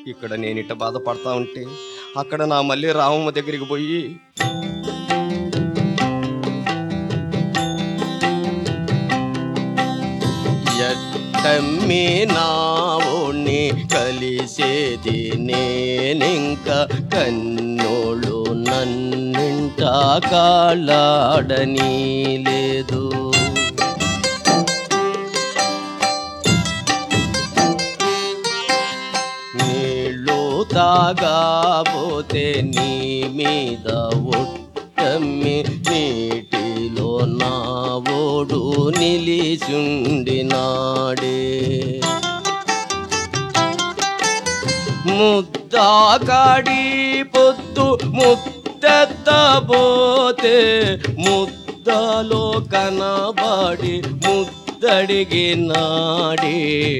ఇక్కడ నేను ఇట్ట బాధపడతా ఉంటే అక్కడ నా మళ్ళీ రామమ్మ దగ్గరికి పోయి ఎట్టమ్మి నావుని కలిసేది నేనింక కన్నోళ్ళు నన్నింట కాళ్ళాడని లేదు నీళ్ళు తాగాపోతే నీ మీద ఒట్టమ్మి నీటిలో నా ఓడు నిలిచుండినాడే ముద్దాకాడి పొద్దు ముద్దెత్తబోతే ముద్దలో కనబడి ముద్దడిగినాడే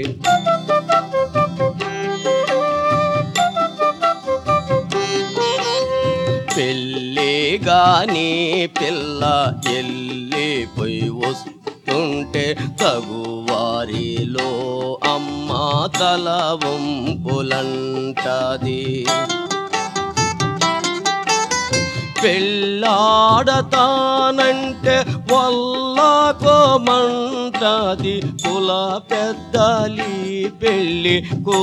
పెళ్ళి గాని పిల్ల ఎల్లిపోయి వస్తుంటే తగువారిలో అమ్మ తల వంపులంటది పెళ్ళాడతానంటే వల్లకోమంటది కుల పెద్దలి పెళ్ళి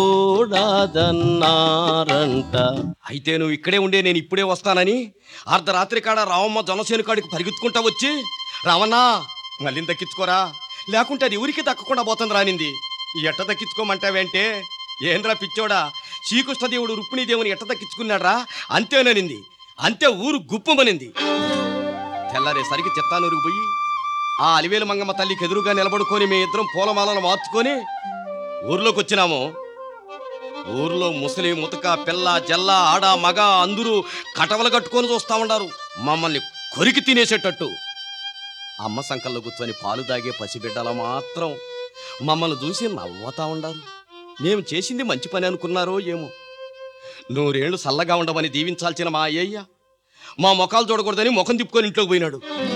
కూడదన్నారంట అయితే నువ్వు ఇక్కడే ఉండే నేను ఇప్పుడే వస్తానని అర్ధరాత్రి కాడ రావమ్మ జనసేన కాడికి పరిగెత్తుకుంటా వచ్చి రావన్నా మళ్ళీ దక్కించుకోరా లేకుంటే అది ఊరికి దక్కకుండా పోతుంది రానింది ఈ ఎట్ట దక్కించుకోమంటావేంటే ఏంద్రా పిచ్చోడా శ్రీకృష్ణదేవుడు రుక్మిణీదేవుని ఎట్ట దక్కించుకున్నాడ్రా అంతేననింది అంతే ఊరు గుప్పమనింది తెల్లారేసరికి చిత్తానూరుకు పోయి ఆ అలివేలు మంగమ్మ తల్లికి ఎదురుగా నిలబడుకొని మీ ఇద్దరం పూలమాలను మార్చుకొని ఊర్లోకి వచ్చినాము ఊర్లో ముసలి ముతక పిల్ల జల్ల ఆడ మగ అందరూ కటవలు కట్టుకొని చూస్తా ఉన్నారు మమ్మల్ని కొరికి తినేసేటట్టు అమ్మ సంకల్లో కూర్చొని పాలు తాగే పసిబిడ్డల మాత్రం మమ్మల్ని చూసి నవ్వుతా ఉండారు మేము చేసింది మంచి పని అనుకున్నారో ఏమో నూరేళ్లు చల్లగా ఉండమని దీవించాల్సిన మా అయ్యయ్య మా ముఖాలు చూడకూడదని ముఖం తిప్పుకొని ఇంట్లోకి పోయినాడు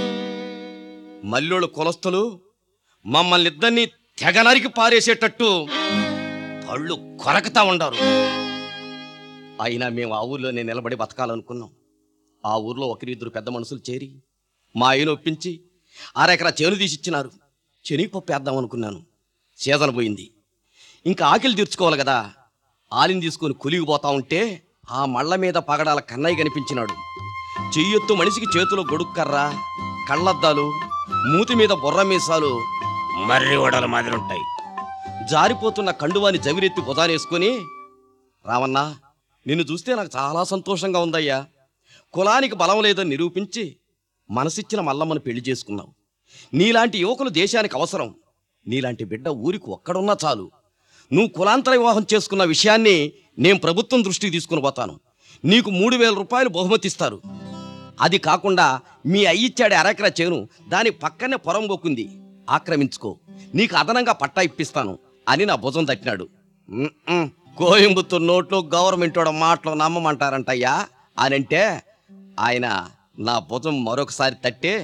మల్లోళ్ళు కులస్తులు మమ్మల్ని ఇద్దరిని తెగనరికి పారేసేటట్టు పళ్ళు కొరకతా ఉండారు అయినా మేము ఆ ఊర్లోనే నిలబడి బతకాలనుకున్నాం ఆ ఊర్లో ఒకరిద్దరు పెద్ద మనుషులు చేరి మా ఆయన ఒప్పించి అరెకరా చేను తీసిచ్చినారు శనగపప్పు వేద్దాం అనుకున్నాను సీజన్ పోయింది ఇంకా ఆకలి తీర్చుకోవాలి కదా ఆలిని తీసుకొని కులిగిపోతా ఉంటే ఆ మళ్ళ మీద పగడాల కన్నయ్య కనిపించినాడు చెయ్యొత్తు మనిషికి చేతిలో గొడుక్కర్ర కళ్ళద్దాలు మూతి మీద బొర్ర మీసాలు మర్రి ఓడల మాదిరి ఉంటాయి జారిపోతున్న కండువాని జవిరెత్తి బుధానేసుకొని రావన్న నిన్ను చూస్తే నాకు చాలా సంతోషంగా ఉందయ్యా కులానికి బలం లేదని నిరూపించి మనసిచ్చిన మల్లమ్మను పెళ్లి చేసుకున్నావు నీలాంటి యువకులు దేశానికి అవసరం నీలాంటి బిడ్డ ఊరికి ఒక్కడున్నా చాలు నువ్వు కులాంతర వివాహం చేసుకున్న విషయాన్ని నేను ప్రభుత్వం దృష్టికి తీసుకుని పోతాను నీకు మూడు వేల రూపాయలు బహుమతి ఇస్తారు అది కాకుండా మీ అయ్యిచ్చాడే అరెకరా చేను దాని పక్కనే పొరం పోకుంది ఆక్రమించుకో నీకు అదనంగా పట్టా ఇప్పిస్తాను అని నా భుజం తట్టినాడు "మ్మ్. కోయంబత్తూరు నోట్లో గవర్నమెంట్ వాడు మాటలు నమ్మమంటారంటయ్యా అని అంటే ఆయన నా భుజం మరొకసారి తట్టే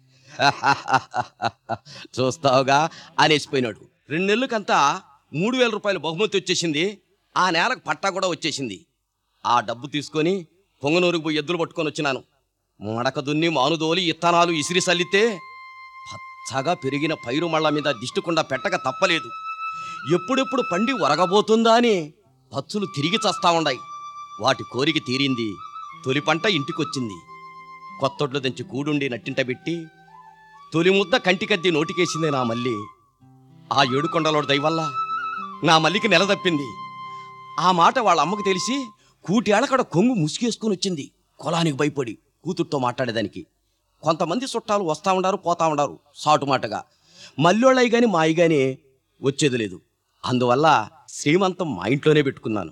చూస్తావుగా అనేసిపోయినాడు రెండు నెలలకంతా మూడు వేల రూపాయలు బహుమతి వచ్చేసింది ఆ నేలకు పట్టా కూడా వచ్చేసింది ఆ డబ్బు తీసుకొని పొంగనూరుకు పోయి ఎద్దులు పట్టుకొని వచ్చినాను మడక దున్ని మానుదోలి ఇత్తనాలు ఇసిరి సల్లితే పచ్చగా పెరిగిన పైరు మళ్ళ మీద దిష్టికుండా పెట్టక తప్పలేదు ఎప్పుడెప్పుడు పండి ఒరగబోతుందా అని పచ్చులు తిరిగి చస్తా ఉండాయి వాటి కోరిక తీరింది తొలి పంట ఇంటికొచ్చింది కొత్తొడ్లు తెంచి కూడుండి నట్టింట పెట్టి తొలి ముద్ద కంటికద్ది నోటికేసింది నా మల్లి ఆ ఏడుకొండలోడి దయవల్ల నా మల్లికి నెల తప్పింది ఆ మాట వాళ్ళ అమ్మకు తెలిసి కూటేళ్లకడ కొంగు ముసుగేసుకుని వచ్చింది కులానికి భయపడి కూతురుతో మాట్లాడేదానికి కొంతమంది చుట్టాలు వస్తా ఉండారు పోతా ఉండారు సాటు మాటగా మల్లోళ్ళయి గాని మా అయ్య గాని వచ్చేది లేదు అందువల్ల శ్రీమంతం మా ఇంట్లోనే పెట్టుకున్నాను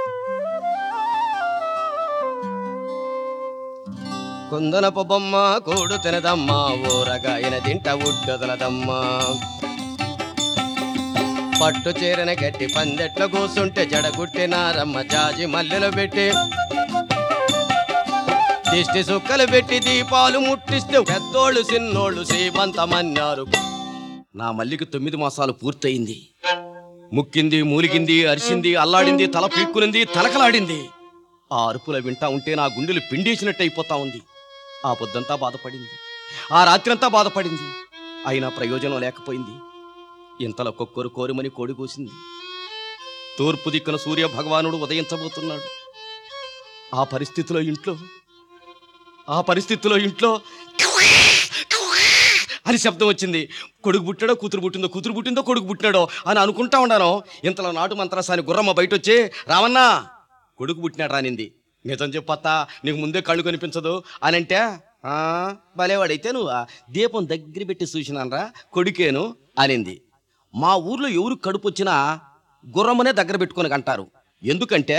కుందనపు బొమ్మ కూడు తినదమ్మా ఊరగాయన తింట ఉడ్డొదలదమ్మా పట్టు చీరన గట్టి పందెట్ల కూసుంటే జడగుట్టినారమ్మ జాజి మల్లెలు పెట్టి దిష్టి సుక్కలు పెట్టి దీపాలు ముట్టిస్తే పెద్దోళ్ళు చిన్నోళ్ళు శ్రీమంతమన్నారు నా మల్లికి తొమ్మిది మాసాలు పూర్తయింది ముక్కింది మూలిగింది అరిసింది అల్లాడింది తల పీక్కునింది తలకలాడింది ఆ అరుపుల వింటా ఉంటే నా గుండెలు పిండేసినట్టు అయిపోతా ఉంది ఆ పొద్దంతా బాధపడింది ఆ రాత్రంతా బాధపడింది అయినా ప్రయోజనం లేకపోయింది ఇంతలో కొక్కరు కోరుమని కోడి కూసింది తూర్పు దిక్కున సూర్య భగవానుడు ఉదయించబోతున్నాడు ఆ పరిస్థితిలో ఇంట్లో ఆ పరిస్థితిలో ఇంట్లో అని శబ్దం వచ్చింది కొడుకు పుట్టాడో కూతురు పుట్టిందో కూతురు పుట్టిందో కొడుకు పుట్టినాడో అని అనుకుంటా ఉన్నాను ఇంతలో నాటు మంత్రసాని గుర్రమ్మ బయట వచ్చి రావన్నా కొడుకు పుట్టినాడు రానింది నిజం చెప్పత్తా నీకు ముందే కళ్ళు కనిపించదు అని అంటే "ఆ, భలేవాడైతే నువ్వు ఆ దీపం దగ్గర పెట్టి చూసినానరా కొడుకేను అనింది మా ఊర్లో ఎవరు కడుపు వచ్చినా గుర్రమ్మనే దగ్గర పెట్టుకొని అంటారు ఎందుకంటే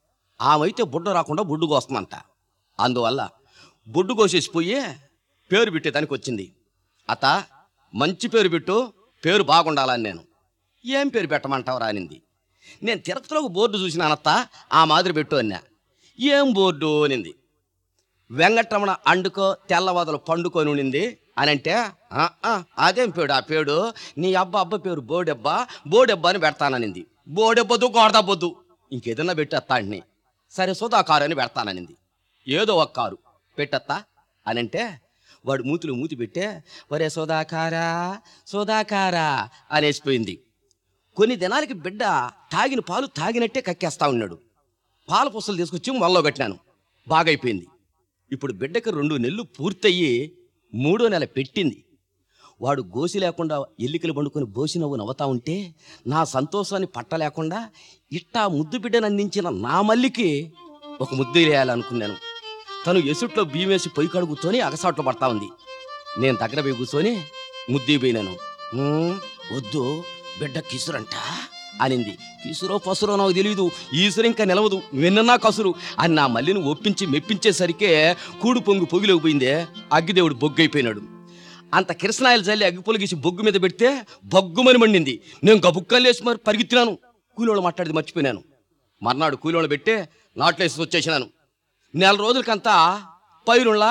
ఆమె బుడ్డ రాకుండా బొడ్డు కోస్తుందంట అందువల్ల బొడ్డు కోసేసి పోయి పేరు పెట్టేదానికి వచ్చింది అత మంచి పేరు పెట్టు పేరు బాగుండాలని నేను ఏం పేరు పెట్టమంటావు రానింది నేను తిరుపతిలో ఒక బోర్డు చూసినానత్త ఆ మాదిరి పెట్టు అన్నా ఏం బోర్డు అనింది వెంకటరమణ అండుకో తెల్లవాదలు పండుకొని ఉండింది అని అంటే "ఆ, ఆ, అదేం పేడు ఆ పేడు నీ అబ్బ అబ్బ పేరు బోడెబ్బ బోడెబ్బ అని పెడతాననింది బోడెబ్బొద్దు గోడదబ్బొద్దు ఇంకేదన్నా పెట్టేస్తాడిని సరే సోదా కారు అని పెడతాననింది ఏదో ఒక కారు పెట్టత్తా అని అంటే వాడు మూతులు మూతి పెట్టే ఒరే సోదాకారా సోదాకారా అనేసిపోయింది కొన్ని దినాలకి బిడ్డ తాగిన పాలు తాగినట్టే కక్కేస్తా ఉన్నాడు పాల పుస్తలు తీసుకొచ్చి మొల్లో కట్టినాను బాగైపోయింది ఇప్పుడు బిడ్డకి రెండు నెలలు పూర్తయ్యి మూడో నెల పెట్టింది వాడు గోసి లేకుండా ఎల్లికలు పండుకొని బోసి నవ్వు నవ్వుతా ఉంటే నా సంతోషాన్ని పట్టలేకుండా ఇట్టా ముద్దు బిడ్డను అందించిన నా మల్లికి ఒక ముద్దు వేయాలనుకున్నాను తను ఎసుట్లో బియ్యం వేసి పొయ్యి కాడు కూర్చొని అగసాట్లో పడతా ఉంది నేను దగ్గర పోయి కూర్చొని ముద్ది పోయినాను "ఉమ్, వద్దు బిడ్డ కిసురంట అనింది కిసురో పసురో నాకు తెలియదు ఈసురు ఇంకా నిలవదు వెన్నన్నా కసురు అని నా మల్లిని ఒప్పించి మెప్పించేసరికే కూడు పొంగు పొగిలోకి పోయిందే అగ్గిదేవుడు బొగ్గైపోయినాడు అంత కిరసనాయలు చల్లి అగ్గి పొలిగేసి బొగ్గు మీద పెడితే బొగ్గుమని మండింది నేను గబుక్కలేసి మరి పరిగెత్తినాను కూలోళ్ళు మాట్లాడేది మర్చిపోయినాను మర్నాడు కూలోళ్ళు పెట్టి నాట్లేసి వచ్చేసినాను నెల రోజులకంతా పైరుల్లా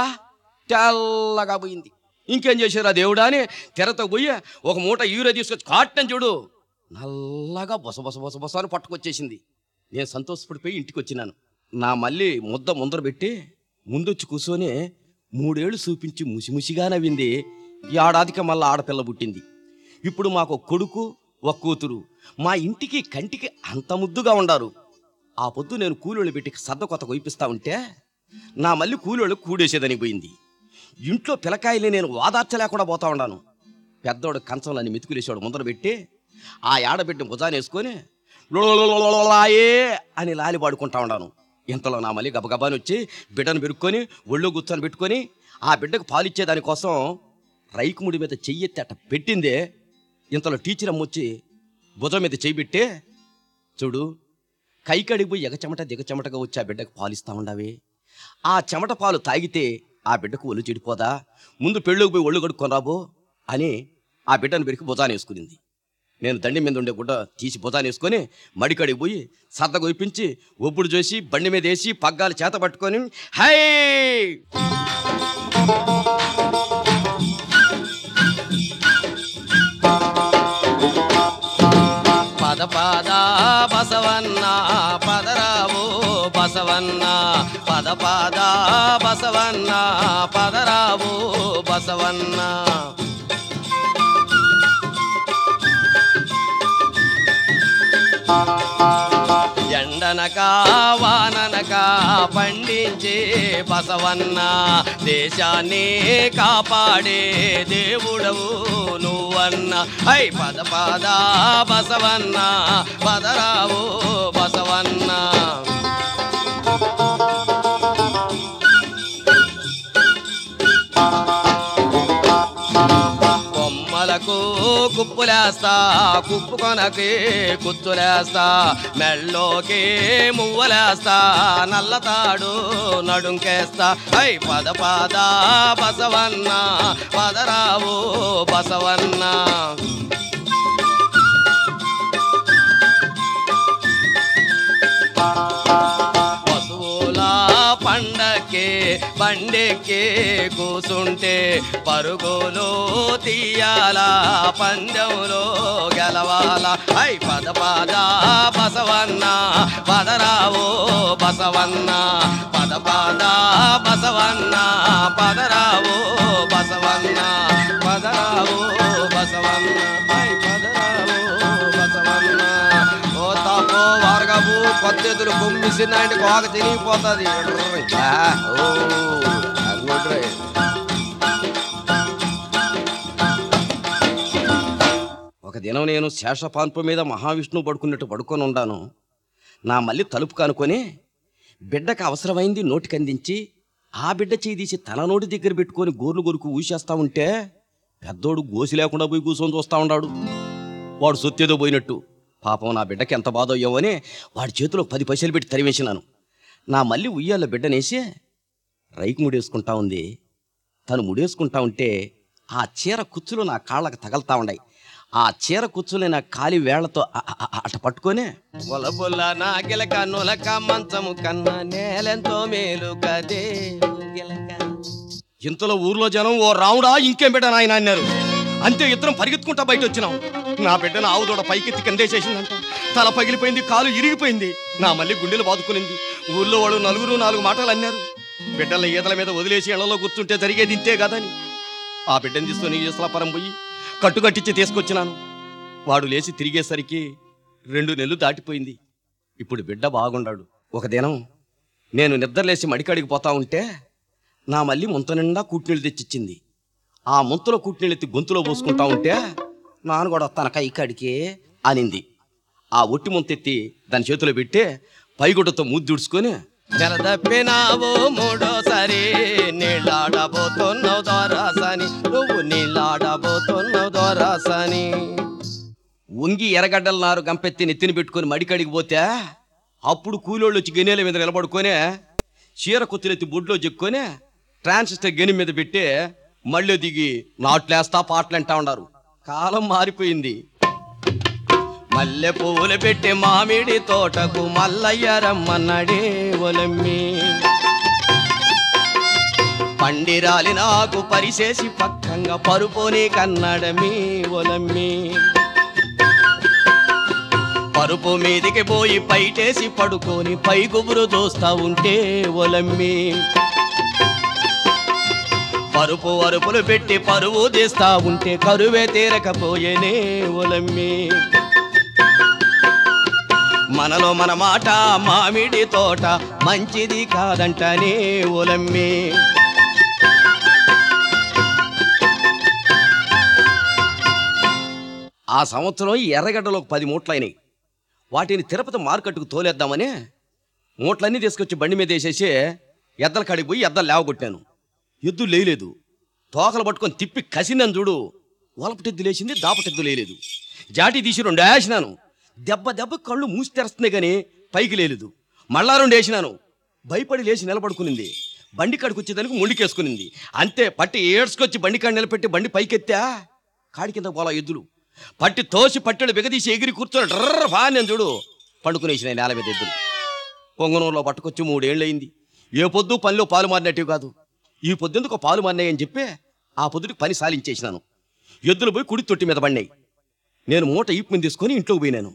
తెల్లగా పోయింది ఇంకేం చేశారు ఆ దేవుడా అని తెరతో పోయి ఒక మూట యూరియా తీసుకొచ్చి కాటని చూడు నల్లగా బొస బొస బొస బొస అని పట్టుకొచ్చేసింది నేను సంతోషపడిపోయి ఇంటికి వచ్చినాను నా మళ్ళీ ముద్ద ముందర పెట్టి ముందొచ్చి కూర్చొని మూడేళ్లు చూపించి ముసిముసిగా నవ్వింది ఏడాదికి మళ్ళీ ఆడపిల్ల పుట్టింది ఇప్పుడు మాకు ఒక కొడుకు ఒక కూతురు మా ఇంటికి కంటికి అంత ముద్దుగా ఉండారు ఆ పొద్దు నేను కూలోళ్ళు పెట్టి సద్ద కొత్త కొయిపిస్తా ఉంటే నా మళ్ళీ కూలోళ్ళు కూడేసేదని పోయింది ఇంట్లో పిలకాయల్ని నేను వాదార్చలేకుండా పోతా ఉన్నాను పెద్దోడు కంచంలోని మెతుకులేసాడు ముందర పెట్టి ఆ ఆడబిడ్డ భుజాన్ని వేసుకొని "లొలొలొలొలొలాయే" అని లాలి పాడుకుంటా ఉన్నాను ఇంతలో నా మళ్ళీ గబగబాని వచ్చి బిడ్డను పెరుక్కొని ఒళ్ళో కూర్చొని పెట్టుకొని ఆ బిడ్డకు పాలిచ్చే దానికోసం రైకుముడి మీద చెయ్యెత్తి అట్ట పెట్టిందే ఇంతలో టీచర్ అమ్మ వచ్చి భుజం మీద చెయ్యి పెట్టి చూడు కైకడికి పోయి ఎగచెమట దిగచెమటగా వచ్చి ఆ బిడ్డకు పాలిస్తా ఉండవే ఆ చెమట పాలు తాగితే ఆ బిడ్డకు ఒళ్ళు చెడిపోదా ముందు పెళ్ళికి పోయి ఒళ్ళు కడుక్కొని రాబో అని ఆ బిడ్డను పెరికి భుజాన్ని వేసుకునింది నేను దండి మీద ఉండే గుడ్డ తీసి భుజాన్ని వేసుకొని మడికడికి పోయి సర్ద గొప్పించి ఒప్పుడు చేసి బండి మీద వేసి పగ్గాలు చేత పట్టుకొని హై పద పద బసవన్న పదరావు బసవన్న పద పద బసవన్న పదరావు బసవన్న ఎండనక వాననక పండించే బసవన్న దేశాన్ని కాపాడే దేవుడవు నువ్వన్న ఐ పద పద బసవన్న పదరావు బసవన్న కొమ్మలకు కుప్పులేస్తా కుప్పు కొనకి కుత్తులేస్తా మెళ్ళోకి మువ్వలేస్తా నల్లతాడు నడుంకేస్తా ఐ పద పద బసవన్న పదరావు బసవన్న పశువుల పండకే బండెక్కి కూసుంటే పరుగులు తీయాలా పందెంలో గెలవాలా ఐ పద పద బసవన్న పదరావో బసవన్న పద పద బసవన్న పదరావో బసవన్న పదరావో బసవన్న ఐ పదరావో బసవన్న ఓ తప్పో వారగబు కొత్తెదులు కొమ్మిసిందంటే కోక తిరిగిపోతుంది ఓ అనుకుంటే ఒక దినం నేను శేషపాన్పు మీద మహావిష్ణువు పడుకున్నట్టు పడుకొని ఉండాను నా మళ్ళీ తలుపు కానుకొని బిడ్డకు అవసరమైంది నోటికి అందించి ఆ బిడ్డ చేయి తీసి తన నోటి దగ్గర పెట్టుకొని గోర్లు గొరుకు ఊసేస్తా ఉంటే పెద్దోడు గోసి లేకుండా పోయి కూర్చొని చూస్తా ఉన్నాడు వాడు సొత్తేదో పోయినట్టు పాపం నా బిడ్డకి ఎంత బాధ అయ్యావని వాడి చేతిలో పది పైసలు పెట్టి తరివేసినాను నా మళ్ళీ ఉయ్యాల బిడ్డనేసి రైకు ముడేసుకుంటా ఉంది తను ముడేసుకుంటా ఉంటే ఆ చీర కుచ్చులు నా కాళ్ళకు తగలుతా ఉన్నాయి ఆ చీర కుచ్చులు నా కాలి వేళ్లతో అ- అ- అ- అట పట్టుకొని బొలబొల్ల నా గిలక నులక మంచము కన్నా నేలెంతో మేలు కదే ఇంతలో ఊర్లో జనం ఓ రావుడా ఇంకేం బిడ్డ నాయన అన్నారు అంతే ఇద్దరం పరిగెత్తుకుంటా బయట వచ్చినాం నా బిడ్డను ఆవుదోడ పైకెత్తి కందేసేసిందంట తల పగిలిపోయింది కాలు ఇరిగిపోయింది నా మళ్ళీ గుండెలు బాదుకునింది ఊర్లో వాళ్ళు నలుగురు నాలుగు మాటలు అన్నారు బిడ్డల ఈదల మీద వదిలేసి ఇళ్లలో కూర్చుంటే జరిగేది ఇంతే కదని ఆ బిడ్డను తీసుకొని ఈసలాపురం పోయి కట్టుకట్టించి తీసుకొచ్చినాను వాడు లేచి తిరిగేసరికి రెండు నెలలు దాటిపోయింది ఇప్పుడు బిడ్డ బాగుండాడు ఒక దినం నేను నిద్రలేసి మడికాడికి పోతా ఉంటే నా మళ్ళీ ముంత నిండా కూట్నీళ్ళు తెచ్చిచ్చింది ఆ ముంతలో కూట్నీళ్ళు ఎత్తి గొంతులో పోసుకుంటా ఉంటే నాన్న కూడా తన కైకాడికి అనింది ఆ ఒట్టి ముంత ఎత్తి దాని చేతిలో పెట్టి పైగుడ్డతో ముద్దుడుచుకొని తెరదప్పినావు మూడోసారి నీళ్ళాడబోతున్నావు దోరాసని నువ్వు నీళ్ళాడబోతున్నావు దోరాసని వంగి ఎర్రగడ్డల నారు గంపెత్తి నెత్తిని పెట్టుకొని మడికడికి పోతే అప్పుడు కూలోళ్ళు వచ్చి గెనేల మీద నిలబడుకొని చీర కొత్తులెత్తి బొడ్లో చెక్కొని ట్రాన్సిస్టర్ గెని మీద పెట్టి మళ్ళీ దిగి నాట్లేస్తా పాటలు అంటా ఉన్నారు కాలం మారిపోయింది మల్లె పువ్వులు పెట్టి మామిడి తోటకు మల్లయ్య రమ్మన్నడే ఒలమ్మి పండిరాలి నాకు పరిసేసి పక్కంగా పరుపోని కన్నడమి ఒలమ్మి పరుపు మీదికి పోయి పైటేసి పడుకొని పై గుబురు చూస్తా ఉంటే ఒలమ్మి పరుపు అరుపులు పెట్టి పరువు తీస్తా ఉంటే కరువే తీరకపోయేనే ఒలమ్మి మనలో మన మాట మామిడి తోట మంచిది కాదంటనే ఒలమ్మి ఆ సంవత్సరం ఈ ఎర్రగడ్డలో ఒక పది మూట్లయినాయి వాటిని తిరుపతి మార్కెట్కు తోలేద్దామని మూట్లన్నీ తీసుకొచ్చి బండి మీద వేసేసి ఎద్దల కాడికి పోయి ఎద్దలు లేవగొట్టాను ఎద్దు లేయలేదు తోకలు పట్టుకొని తిప్పి కసినాను చూడు వలపటెద్దు లేచింది దాపటెద్దు లేయలేదు జాటి తీసి రెండు వేసినాను దెబ్బ దెబ్బ కళ్ళు మూసి తెరుస్తున్నాయి కానీ పైకి లేదు మళ్ళా రెండు వేసినాను భయపడి లేచి నిలబడుకునింది బండి కాడికి వచ్చేదానికి ముండికేసుకునింది అంతే పట్టి ఏడ్చుకొచ్చి బండి కాడి నిలబెట్టి బండి పైకెత్తా కాడి కింద పోలా ఎద్దులు పట్టి తోసి పట్టెలు బిగదీసి ఎగిరి కూర్చొని డ్రర్ ఫా నేను చూడు పండుకునేసిన నేల మీద ఎద్దులు పొంగనూరులో పట్టుకొచ్చి మూడేళ్ళయింది ఏ పొద్దు పనిలో పాలు మారినట్టు కాదు ఈ పొద్దుందుకు పాలు మారినాయని చెప్పి ఆ పొద్దుటికి పని సాలించేసినాను ఎద్దులు పోయి కుడి తొట్టి మీద పడినాయి నేను మూట ఈపు మీద తీసుకొని ఇంట్లోకి పోయినాను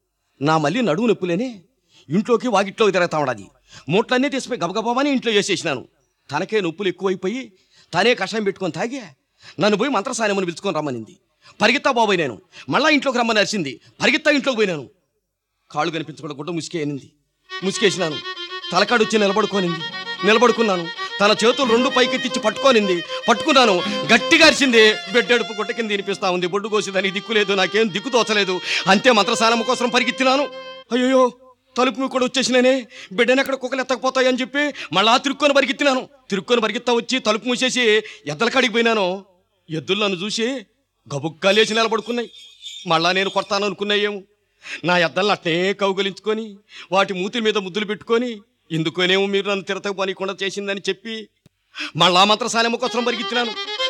నా మళ్ళీ నడువు నొప్పులేనే ఇంట్లోకి వాకిట్లోకి తిరుగుతా ఉండదు మూట్లన్నీ తీసిపోయి గబగబామని ఇంట్లో వేసేసినాను తనకే నొప్పులు ఎక్కువైపోయి తనే కషాయం పెట్టుకొని తాగి నన్ను పోయి మంత్రసానముని పిలుచుకొని రమ్మనింది పరిగెత్తా బాబాయ్ నేను మళ్ళా ఇంట్లోకి రమ్మని అరిచింది పరిగెత్తా ఇంట్లోకి పోయినాను కాళ్ళు కనిపించకుండా గుడ్డ ముసికేయనింది ముసికేసినాను తలకాడు వచ్చి నిలబడుకోనింది నిలబడుకున్నాను తన చేతులు రెండు పైకెత్తిచ్చి పట్టుకోనింది పట్టుకున్నాను గట్టిగా అరిచింది బెడ్డెడుపు గుట్ట కింద వినిపిస్తా ఉంది బొడ్డు కోసేదని దిక్కులేదు నాకేం దిక్కు తోచలేదు అంతే మంత్రసానం కోసం పరిగెత్తినాను అయ్యో తలుపు కూడా వచ్చేసినానే బిడ్డని అక్కడ కుక్కలు ఎత్తకపోతాయని చెప్పి మళ్ళా తిరుక్కొని పరిగెత్తినాను తిరుక్కొని పరిగెత్తా వచ్చి తలుపు మూసేసి ఎద్దల కాడికి పోయినాను ఎద్దులు నన్ను చూసి గబుగ్గా లేచి నిలబడుకున్నాయి మళ్ళా నేను కొడతాను అనుకున్నాయేమో నా ఎద్దల్ని అట్నే కౌగలించుకొని వాటి మూతి మీద ముద్దులు పెట్టుకొని ఎందుకనేమో మీరు నన్ను తిరతకు పనికుండా చేసిందని చెప్పి మళ్ళా మంత్రసాలెమ్మ కోసం పరిగెత్తినాను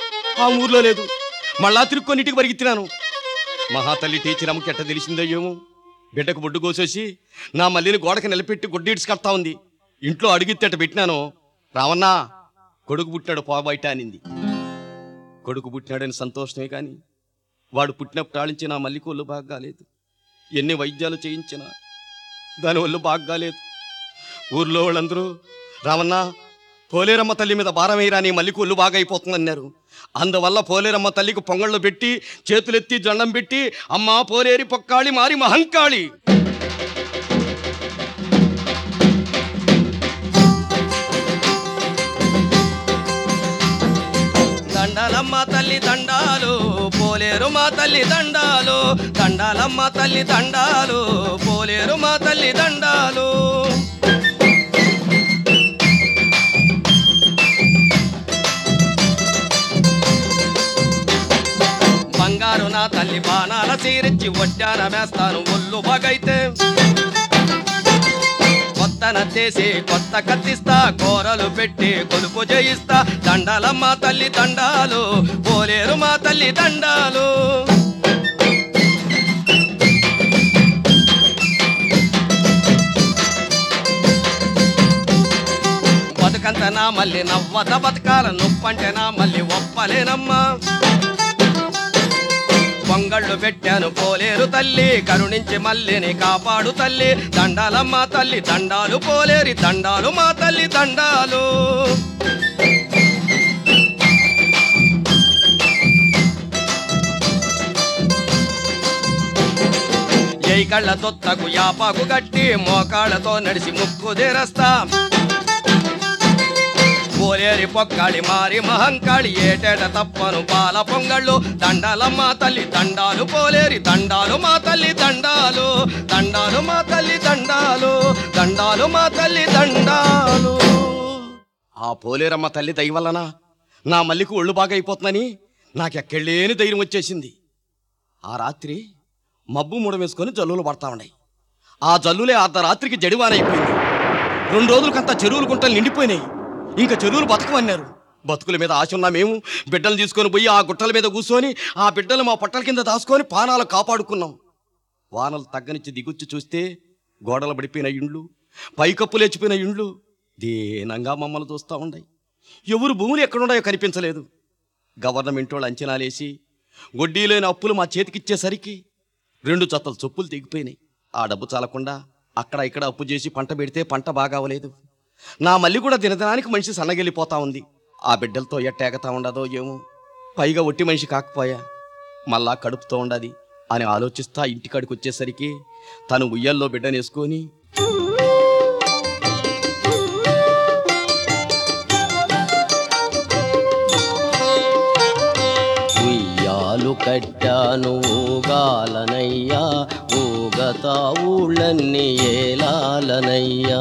ఆ ఊర్లో లేదు మళ్ళా తిరుక్కొని ఇంటికి పరిగెత్తినాను మహాతల్లి టీచర్ అమ్మకి ఎట్ట తెలిసిందయ్యేమో బిడ్డకు బొడ్డు కోసేసి నా మల్లిని గోడకి నిలబెట్టి గుడ్డీడ్స్ కడతా ఉంది ఇంట్లో అడిగితే అట్ట పెట్టినాను రావన్నా కొడుకు పుట్టినాడు పోబయట అనింది కొడుకు పుట్టినాడని సంతోషమే కానీ వాడు పుట్టినప్పుడు ఆళించి నా మల్లికి ఒళ్ళు బాగా కాలేదు ఎన్ని వైద్యాలు చేయించినా దాని ఒళ్ళు బాగా కాలేదు ఊర్లో వాళ్ళందరూ రామన్న పోలేరమ్మ తల్లి మీద భారం వేయరా నీ మల్లికి ఒళ్ళు బాగా అయిపోతుందన్నారు అందువల్ల పోలేరమ్మ తల్లికి పొంగళ్ళు పెట్టి చేతులెత్తి దండం పెట్టి అమ్మా పోలేరి పొక్కాళి మారి మహంకాళి దండాలమ్మ తల్లి దండాలు పోలేరు మా తల్లి దండాలు దండాలమ్మ తల్లి దండాలు పోలేరు మా తల్లి దండాలు బంగారు నా తల్లి బాణాల సీరిచ్చి వడ్డాన వేస్తాను ఒళ్ళు బాగైతే కొత్త నచ్చేసి కొత్త కత్తిస్తా కూరలు పెట్టి కొలుపు చేయిస్తా దండాలమ్మ తల్లి దండాలు పోలేరు మా తల్లి దండాలు బతుకంత నా మళ్ళీ నవ్వత బతకాల నొప్పంటే నా మళ్ళీ ఒప్పలేనమ్మా పొంగళ్ళు పెట్టాను పోలేరు తల్లి కరుణించి మల్లిని కాపాడు తల్లి దండాలమ్మ తల్లి దండాలు పోలేరి దండాలు మా తల్లి దండాలు ఏ కళ్ళ తొత్తకు యాపాకు గట్టి మోకాళ్ళతో నడిచి ముక్కు దేరస్తా పోలేరి పొక్కాళి మారి మహంకాళి ఏటేట తప్పను పాల పొంగళ్ళు దండాలమ్మ తల్లి దండాలు పోలేరి దండాలు మా తల్లి దండాలు దండాలు మా తల్లి దండాలు దండాలు మా తల్లి దండాలు ఆ పోలేరమ్మ తల్లి దయ వలన నా మల్లికి ఒళ్ళు బాగా అయిపోతుందని నాకెక్కడలేని ధైర్యం వచ్చేసింది ఆ రాత్రి మబ్బు మూడ వేసుకొని జల్లులు పడతా ఉన్నాయి ఆ జల్లులే అర్ధరాత్రికి జడివానైపోయింది రెండు రోజులకంతా చెరువులు గుంటలు నిండిపోయినాయి ఇంకా చెరువులు బతకమన్నారు బతుకుల మీద ఆశ ఉన్న మేము బిడ్డలు తీసుకొని పోయి ఆ గుట్టల మీద కూర్చొని ఆ బిడ్డలు మా పట్టల కింద దాచుకొని పానాలు కాపాడుకున్నాం వానలు తగ్గనిచ్చి దిగుచ్చి చూస్తే గోడలు పడిపోయిన ఇండ్లు పైకప్పు లేచిపోయిన ఇండ్లు దీనంగా మమ్మల్ని చూస్తూ ఉన్నాయి ఎవరు భూములు ఎక్కడున్నాయో కనిపించలేదు గవర్నమెంట్ వాళ్ళు అంచనాలేసి వడ్డీ లేని అప్పులు మా చేతికిచ్చేసరికి రెండు జతలు చొప్పులు తెగిపోయినాయి ఆ డబ్బు చాలకుండా అక్కడ ఇక్కడ అప్పు చేసి పంట పెడితే పంట బాగా అవ్వలేదు నా మళ్ళీ కూడా దినదినానికి మనిషి సన్నగిల్లిపోతా ఉంది ఆ బిడ్డలతో ఎట్టేగతా ఉండదో ఏమో పైగా ఒట్టి మనిషి కాకపోయా మళ్ళా కడుపుతో ఉండది అని ఆలోచిస్తా ఇంటికాడికి వచ్చేసరికి తను ఉయ్యల్లో బిడ్డనేసుకొని ఉయ్యాలు కట్టాను ఊగాలనయ్యా ఊగతా ఊళ్ళన్నీ ఏలాలనయ్యా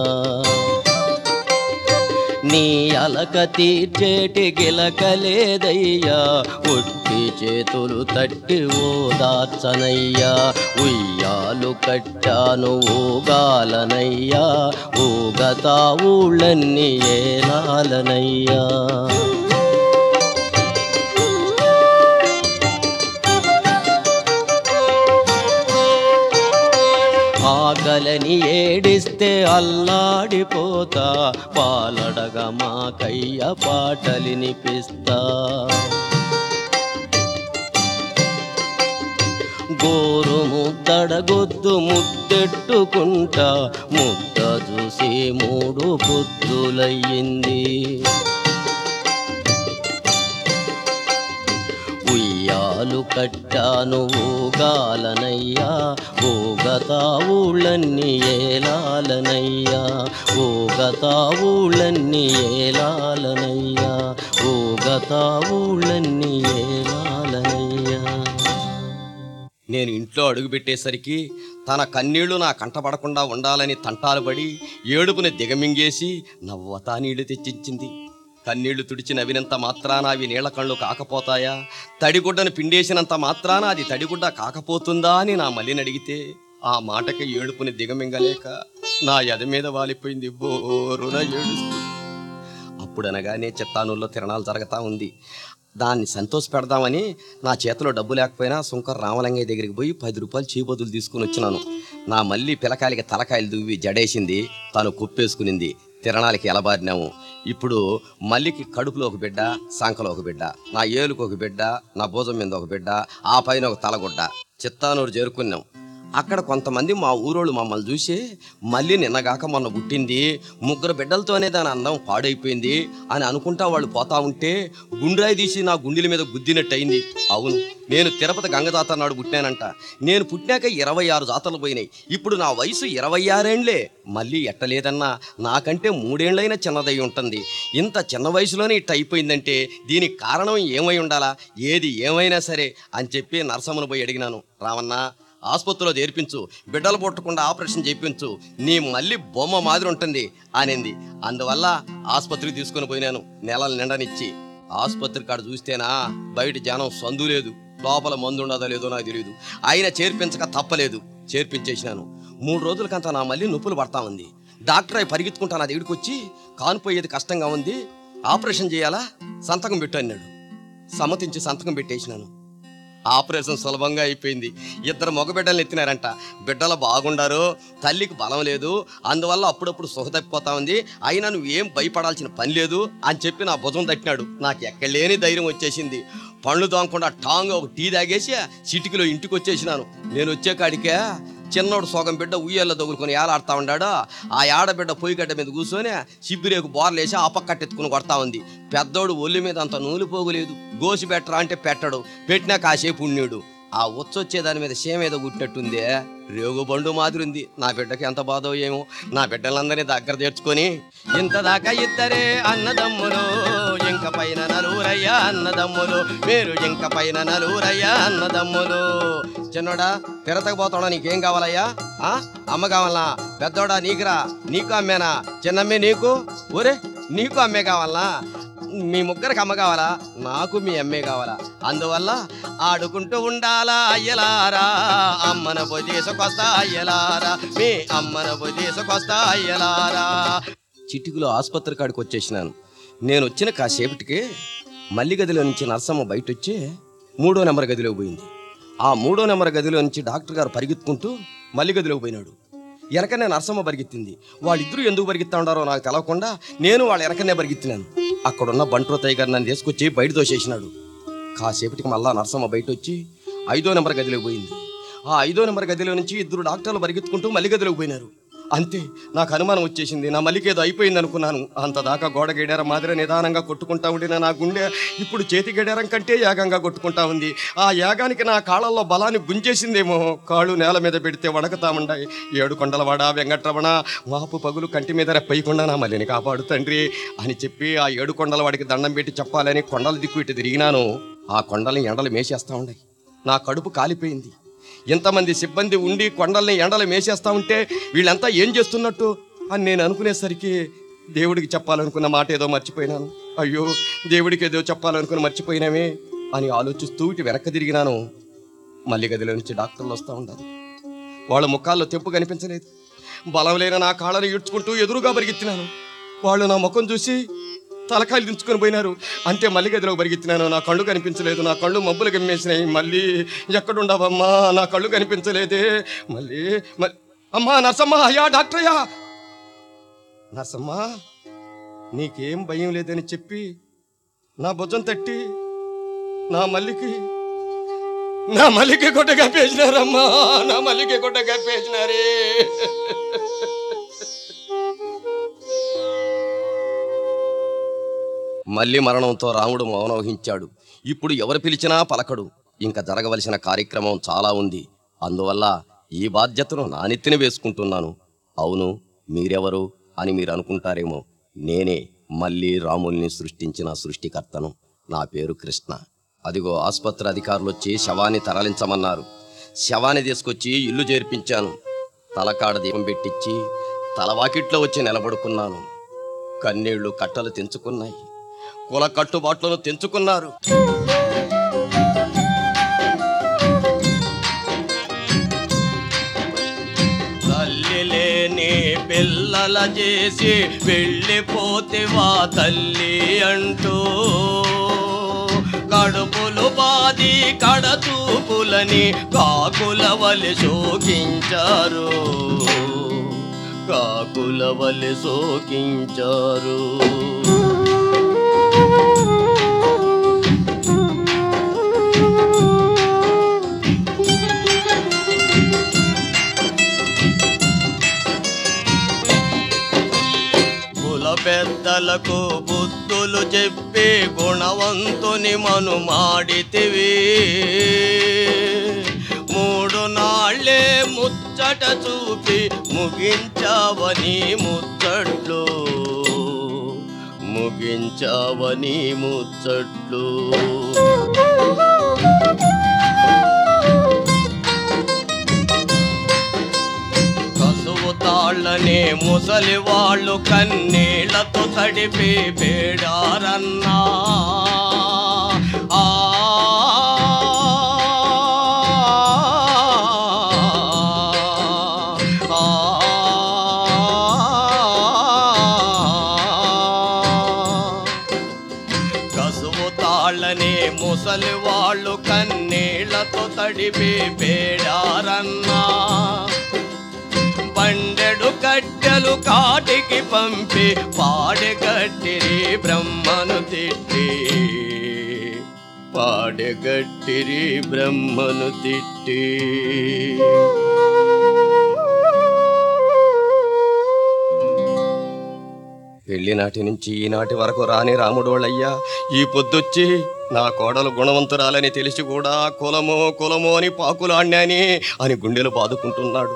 నీ అలక తీర్చేటి గిలకలేదయ్యా ఒట్టి చేతులు తట్టి ఓదార్చనయ్యా ఉయ్యాలు కట్టాను ఊగాలనయ్యా ఊగతా ఊళ్ళన్నీ ఏలాలనయ్యా ఆకలని ఏడిస్తే అల్లాడిపోతా పాలడగా మా కయ్య పాటలినిపిస్తా గోరు ముద్దడగొద్దు ముద్దెట్టుకుంటా ముద్ద చూసి మూడు పొద్దులయ్యింది ఉయ్యాలు కట్టాను ఊగాలనయ్యా ఊగతా ఊళ్ళన్నీ ఏలాలనయ్యా ఊగతా ఊళ్ళన్నీ ఏలాలనయ్యా ఊగతా ఊళ్ళన్నీ ఏలాలనయ్యా నేను ఇంట్లో అడుగు పెట్టేసరికి తన కన్నీళ్లు నా కంటపడకుండా ఉండాలని తంటాలు పడి ఏడుపుని దిగమింగేసి నవ్వతా నీళ్లు తెచ్చించింది కన్నీళ్లు తుడిచి నవ్వినంత మాత్రాన అవి నీళ్ల కళ్ళు కాకపోతాయా తడిగుడ్డను పిండేసినంత మాత్రాన అది తడిగుడ్డ కాకపోతుందా అని నా మల్లిని అడిగితే ఆ మాటకి ఏడుపుని దిగమింగలేక నా ఎద మీద వాలిపోయింది బోరున ఏడుస్తూ అప్పుడనగానే చిత్తానూరులో తిరణాలు జరుగుతూ ఉంది దాన్ని సంతోష పెడదామని నా చేతిలో డబ్బు లేకపోయినా సుంకర్ రామలింగయ్య దగ్గరికి పోయి పది రూపాయలు చీబదులు తీసుకుని వచ్చినాను నా మళ్ళీ పిలకాయలకి తలకాయలు దువ్వి జడేసింది తాను కుప్పేసుకునింది తిరణాలకి ఎలబారినాము ఇప్పుడు మల్లికి కడుపులో ఒక బిడ్డ సంకలో ఒక బిడ్డ నా ఏలుకు ఒక బిడ్డ నా భుజం మీద ఒక బిడ్డ ఆ పైన ఒక తలగుడ్డ చిత్తానూరు చేరుకున్నాం అక్కడ కొంతమంది మా ఊరోళ్ళు మమ్మల్ని చూసి మళ్ళీ నిన్నగాక మొన్న పుట్టింది ముగ్గురు బిడ్డలతోనే దాని అందం పాడైపోయింది అని అనుకుంటా వాళ్ళు పోతా ఉంటే గుండ్రాయి తీసి నా గుండెల మీద గుద్దినట్టు అయింది అవును నేను తిరుపతి గంగదాత నాడు పుట్టినానంట నేను పుట్టినాక ఇరవై ఆరు జాతరలు పోయినాయి ఇప్పుడు నా వయసు ఇరవై ఆరేండ్లే మళ్ళీ ఎట్టలేదన్నా నాకంటే మూడేండ్లైనా చిన్నదై ఉంటుంది ఇంత చిన్న వయసులోనే ఇట్ట అయిపోయిందంటే దీనికి కారణం ఏమై ఉండాలా ఏది ఏమైనా సరే అని చెప్పి నరసమ్మను పోయి అడిగినాను రావన్నా ఆసుపత్రిలో చేర్పించు బిడ్డలు పుట్టకుండా ఆపరేషన్ చేయించు నీ మళ్ళీ బొమ్మ మాదిరి ఉంటుంది అనింది అందువల్ల ఆసుపత్రికి తీసుకుని పోయినాను నెలలు నిండనిచ్చి ఆసుపత్రి కాడ చూస్తేనా బయట జనం సందు లేదు లోపల మందు ఉండదో లేదో నాకు తెలియదు అయినా చేర్పించక తప్పలేదు చేర్పించేసినాను మూడు రోజులకంతా నా మళ్ళీ నొప్పులు పడతా ఉంది డాక్టర్ అయి పరిగెత్తుకుంటా నా దగ్గరికి వచ్చి కానిపోయేది కష్టంగా ఉంది ఆపరేషన్ చేయాలా సంతకం పెట్టు అన్నాడు సమ్మతించి సంతకం పెట్టేసినాను ఆపరేషన్ సులభంగా అయిపోయింది ఇద్దరు మగ బిడ్డలు ఎత్తినారంట బిడ్డలు బాగుండారు తల్లికి బలం లేదు అందువల్ల అప్పుడప్పుడు సుఖ తప్పిపోతా ఉంది అయినా నువ్వేం భయపడాల్సిన పని లేదు అని చెప్పి నా భుజం తట్టినాడు నాకు ఎక్కడ లేని ధైర్యం వచ్చేసింది పండ్లు తోమకుండా టాంగ్ ఒక టీ తాగేసి సిటికిలో ఇంటికి వచ్చేసినాను నేను వచ్చే కాడికే చిన్నోడు సోగం బిడ్డ ఉయ్యాల్లో తగులుకొని ఏలాడుతా ఉన్నాడు ఆ ఆడబిడ్డ పొయ్యిగడ్డ మీద కూర్చొని సిబ్బిరేకు బోర్లేసి ఆ పక్క కట్టెత్తుకుని కొడతా ఉంది పెద్దోడు ఒళ్ళు మీద అంత నూనె పోగులేదు గోసి పెట్టరా అంటే పెట్టడు పెట్టినా కాసేపు ఉన్నీడు ఆ ఉచ్చొచ్చే దాని మీద సేమ ఏదో కుట్టినట్టుందే రేగు బండు మాదిరి ఉంది నా బిడ్డకి ఎంత బాధో ఏమో నా బిడ్డలందరినీ దగ్గర తెచ్చుకొని ఇంత దాకా ఇద్దరే అన్నదమ్ములు ఇంక పైన నలుగురయ్యా అన్నదమ్ములు మీరు ఇంక పైన నలుగురయ్యా అన్నదమ్ములు చిన్నోడా తిరతకు పోతాడా నీకేం కావాలయ్యా ఆ అమ్మ కావాలా పెద్దోడా నీకురా నీకు అమ్మేనా చిన్నమ్మే నీకు ఊరే నీకు అమ్మే కావాలా మీ ముగ్గురికి అమ్మ కావాలా నాకు మీ అమ్మే కావాలా అందువల్ల ఆడుకుంటూ ఉండాలా అయ్యలారా అమ్మన పోయి తీసుకొస్తా అయ్యలారా మీ అమ్మన పోయి తీసుకొస్తా అయ్యలారా చిటికులో ఆసుపత్రి కాడికి వచ్చేసినాను నేను వచ్చిన కాసేపటికి మల్లి గదిలో నుంచి నర్సమ్మ బయట వచ్చి మూడో నెంబర్ గదిలోకి పోయింది ఆ మూడో నెంబర్ గదిలో నుంచి డాక్టర్ గారు పరిగెత్తుకుంటూ మల్లి గదిలోకి పోయినాడు వెనకనే నరసమ్మ పరిగెత్తింది వాళ్ళిద్దరూ ఎందుకు పరిగెత్తా ఉండారో నాకు తెలవకుండా నేను వాళ్ళ వెనకనే పరిగెత్తినాను అక్కడున్న బంట్రోతయ్య గారు నన్ను తీసుకొచ్చి బయట దోసేసినాడు కాసేపటికి మళ్ళా నరసమ్మ బయట వచ్చి ఐదో నెంబర్ గదిలోకి పోయింది ఆ ఐదో నెంబర్ గదిలో నుంచి ఇద్దరు డాక్టర్లు పరిగెత్తుకుంటూ మల్లి గదిలోకి పోయినారు అంతే నాకు అనుమానం వచ్చేసింది నా మల్లికేదో అయిపోయింది అనుకున్నాను అంత దాకా గోడ గడియారం మాదిరి నిదానంగా కొట్టుకుంటా ఉండిన నా గుండె ఇప్పుడు చేతి గడియారం కంటే యాగంగా కొట్టుకుంటా ఉంది ఆ యాగానికి నా కాళ్ళల్లో బలాన్ని గుంజేసిందేమో కాళ్ళు నేల మీద పెడితే వడకతా ఉండాయి ఏడు కొండలవాడ వెంకట్రమణ వాపు పగులు కంటి మీద రెప్పయ్యకుండా నా మల్లిని కాపాడు తండ్రి అని చెప్పి ఆ ఏడు కొండల వాడికి దండం పెట్టి చెప్పాలని కొండల దిక్కు ఇటు తిరిగినాను ఆ కొండల్ని ఎండలు మేసేస్తా ఉన్నాయి నా కడుపు కాలిపోయింది ఇంతమంది సిబ్బంది ఉండి కొండల్ని ఎండలు మేసేస్తా ఉంటే వీళ్ళంతా ఏం చేస్తున్నట్టు అని నేను అనుకునేసరికి దేవుడికి చెప్పాలనుకున్న మాట ఏదో మర్చిపోయినాను అయ్యో దేవుడికి ఏదో చెప్పాలనుకుని మర్చిపోయినామే అని ఆలోచిస్తూ ఇటు వెనక్కి తిరిగినాను మళ్ళీ గదిలో నుంచి డాక్టర్లు వస్తూ ఉండాలి వాళ్ళ ముఖాల్లో తెంపు కనిపించలేదు బలం లేని నా కాళ్ళని ఈడ్చుకుంటూ ఎదురుగా పరిగెత్తినాను వాళ్ళు నా ముఖం చూసి తలకాయలు దించుకొని పోయినారు అంతే మళ్ళీ గదిలో పరిగెత్తినాను నా కళ్ళు కనిపించలేదు నా కళ్ళు మబ్బులు గమ్మేసినాయి మళ్ళీ ఎక్కడుండవమ్మా నా కళ్ళు కనిపించలేదే మళ్ళీ మళ్ళీ అమ్మా నర్సమ్మ అయ్యా డాక్టర్ అయ్యా నర్సమ్మ నీకేం భయం లేదని చెప్పి నా భుజం తట్టి నా మల్లికి నా మల్లికి గుడ్డ కప్పేసినారమ్మా నా మల్లికి గుడ్డ కప్పేసినారే మళ్ళీ మరణంతో రాముడు మౌనం వహించాడు ఇప్పుడు ఎవరు పిలిచినా పలకడు ఇంకా జరగవలసిన కార్యక్రమం చాలా ఉంది అందువల్ల ఈ బాధ్యతను నా నెత్తిన వేసుకుంటున్నాను అవును మీరెవరు అని మీరు అనుకుంటారేమో నేనే మళ్ళీ రాముల్ని సృష్టించిన సృష్టికర్తను నా పేరు కృష్ణ అదిగో ఆసుపత్రి అధికారులు వచ్చి శవాన్ని తరలించమన్నారు శవాన్ని తీసుకొచ్చి ఇల్లు చేర్పించాను తలకాడ దీపం పెట్టించి తలవాకిట్లో వచ్చి నిలబడుకున్నాను కన్నీళ్లు కట్టలు తెంచుకున్నాయి కుల కట్టుబాట్లను తెంచుకున్నారు తల్లి లేని పిల్లల చేసి వెళ్ళిపోతివా తల్లి అంటూ కడుపులు బాది కడతూపులని కాకుల వలి శోకించారు కాకుల వలె సోకించారు కుల పెద్దలకు బుద్ధులు చెప్పి గుణవంతుని మను మాడితివి మూడు నాళ్ళే ముచ్చట చూపి ముగించావని ముచ్చట్లు ముగించావని ముచ్చట్లు కసువు తాళ్ళనే ముసలి వాళ్ళు కన్నీళ్లతో తడిపి బేడారన్నా ఆ కసువు తాళ్ళనే ముసలి వాళ్ళు కన్నీళ్లతో తడిపి బేడారన్నా బండెడు కట్టెలు కాటికి పంపి పాడెగట్టిరి బ్రహ్మను తిట్టి పాడెగట్టిరి బ్రహ్మను తిట్టి పెళ్లి నాటి నుంచి ఈనాటి వరకు రాని రాముడోళ్ళయ్యా ఈ పొద్దుచ్చి నా కోడలు గుణవంతురాలని తెలిసి కూడా కులమో కులమో అని పాకులాడినాని అని గుండెలు బాదుకుంటున్నాడు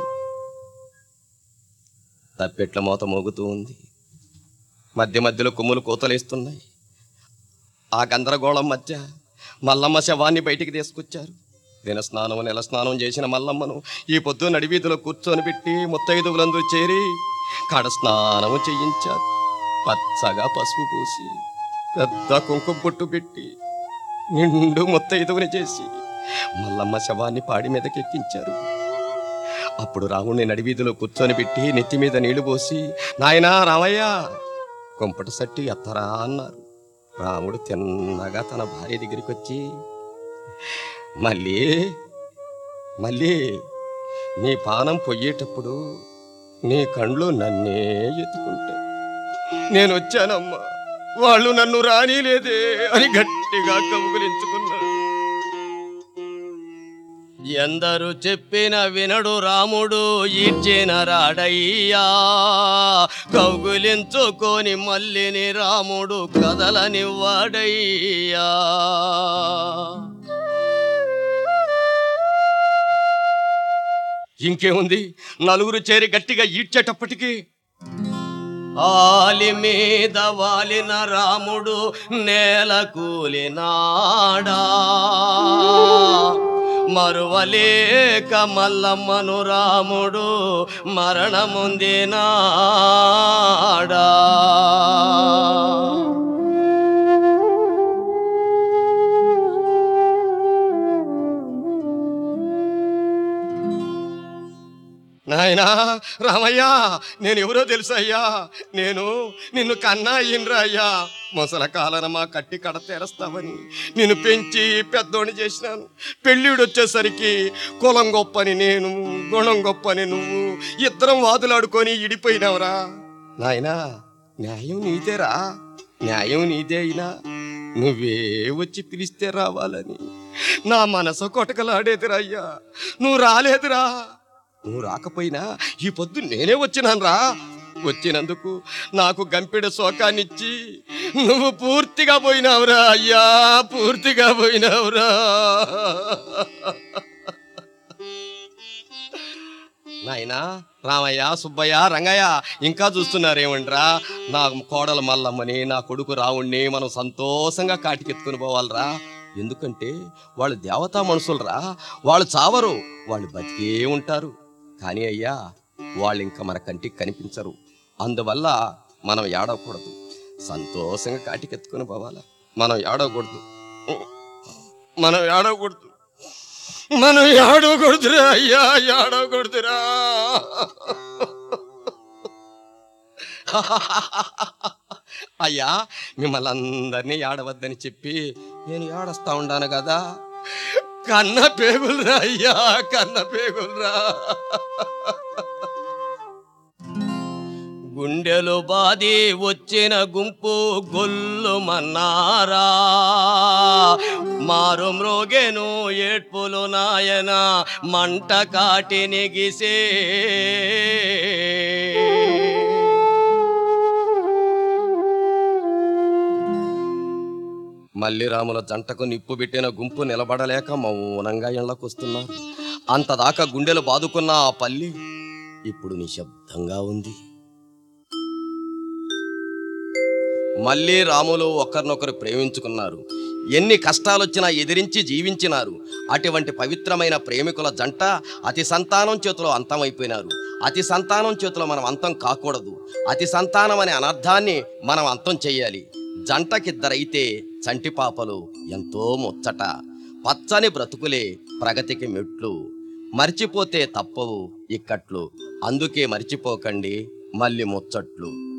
తప్పెట్ల మోత మోగుతూ ఉంది మధ్య మధ్యలో కొమ్ములు కోతలేస్తున్నాయి ఆ గందరగోళం మధ్య మల్లమ్మ శవాన్ని బయటికి తీసుకొచ్చారు దిన స్నానం నెల స్నానం చేసిన మల్లమ్మను ఈ పొద్దు నడివీధిలో కూర్చొని పెట్టి ముత్తైదువులందరూ చేరి కడ స్నానము చేయించారు పచ్చగా పసుపు పూసి పెద్ద కుంకుమ పొట్టు పెట్టి నిండు ముత్తైదువుని చేసి మల్లమ్మ శవాన్ని పాడి మీదకెక్కించారు అప్పుడు రాముడిని నడివీధిలో కూర్చొని పెట్టి నెత్తి మీద నీళ్లు పోసి నాయనా రామయ్య కుంపట సట్టి ఎత్తరా అన్నారు రాముడు తిన్నగా తన భార్య దగ్గరికి వచ్చి మళ్ళీ మళ్ళీ నీ పానం పొయ్యేటప్పుడు నీ కండ్లు నన్నే ఎత్తుకుంటే నేను వచ్చానమ్మా వాళ్ళు నన్ను రానీలేదే అని గట్టిగా కౌగులించుకున్నాడు ఎందరు చెప్పిన వినడు రాముడు ఈడ్చిన రాడయ్యా కౌగులించుకొని మల్లిని రాముడు కదలనివ్వాడయ్యా ఇంకేముంది నలుగురు చేరి గట్టిగా ఈడ్చేటప్పటికి ఆలి మీద వాలిన రాముడు నేల కూలినాడా మరువలేక మల్లమ్మను రాముడు మరణముందినాడా నాయనా రామయ్య నేను ఎవరో తెలుసా అయ్యా నేను నిన్ను కన్నా అయ్యిండ్రా అయ్యా ముసల కాలన మా కట్టి కడ తెరస్తావని నిన్ను పెంచి పెద్దోని చేసినాను పెళ్ళిడు వచ్చేసరికి కులం గొప్పని నేను గుణం గొప్పని నువ్వు ఇద్దరం వాదులాడుకొని ఇడిపోయినావురా నాయనా న్యాయం నీదేరా న్యాయం నీదే అయినా నువ్వే వచ్చి పిలిస్తే రావాలని నా మనసు కొటకలాడేదిరా అయ్యా నువ్వు రాలేదురా నువ్వు రాకపోయినా ఈ పొద్దు నేనే వచ్చినాను రా వచ్చినందుకు నాకు గంపెడ శోకాన్నిచ్చి నువ్వు పూర్తిగా పోయినావురా అయ్యా పూర్తిగా పోయినావురా నాయనా రామయ్య సుబ్బయ్య రంగయ్య ఇంకా చూస్తున్నారేమంట్రా నా కోడలు మల్లమ్మని నా కొడుకు రావుణ్ణి మనం సంతోషంగా కాటికెత్తుకుని పోవాలరా ఎందుకంటే వాళ్ళు దేవతా మనుషులరా వాళ్ళు చావరు వాళ్ళు బతికే ఉంటారు కానీ అయ్యా వాళ్ళు ఇంకా మన కంటికి కనిపించరు అందువల్ల మనం ఏడవకూడదు సంతోషంగా కాటికెత్తుకుని పోవాలా మనం ఏడవకూడదు మనం ఏడవకూడదు మనం ఏడవకూడదురా అయ్యా ఏడవకూడదురా అయ్యా మిమ్మల్ని అందరినీ ఏడవద్దని చెప్పి నేను ఏడస్తా ఉండాను కదా కన్న పేగులరా అయ్యా కన్న పేగులరా గుండెలు బాది వచ్చిన గుంపు గొల్లు మన్నారా మారు మ్రోగెను ఏడ్పులు నాయన మంట కాటి నెగిసే మల్లిరాముల జంటకు నిప్పు పెట్టిన గుంపు నిలబడలేక మౌనంగా ఇళ్లకొస్తున్నారు అంతదాకా గుండెలు బాదుకున్న ఆ పల్లి ఇప్పుడు నిశ్శబ్దంగా ఉంది మళ్ళీ రాములు ఒకరినొకరు ప్రేమించుకున్నారు ఎన్ని కష్టాలొచ్చినా ఎదిరించి జీవించినారు అటువంటి పవిత్రమైన ప్రేమికుల జంట అతి సంతానం చేతిలో అంతమైపోయినారు అతి సంతానం చేతిలో మనం అంతం కాకూడదు అతి సంతానం అనే అనర్థాన్ని మనం అంతం చేయాలి జంటకిద్దరైతే చంటి పాపలు ఎంతో ముచ్చట పచ్చని బ్రతుకులే ప్రగతికి మెట్లు మర్చిపోతే తప్పవు ఇక్కట్లు అందుకే మర్చిపోకండి మళ్ళీ ముచ్చట్లు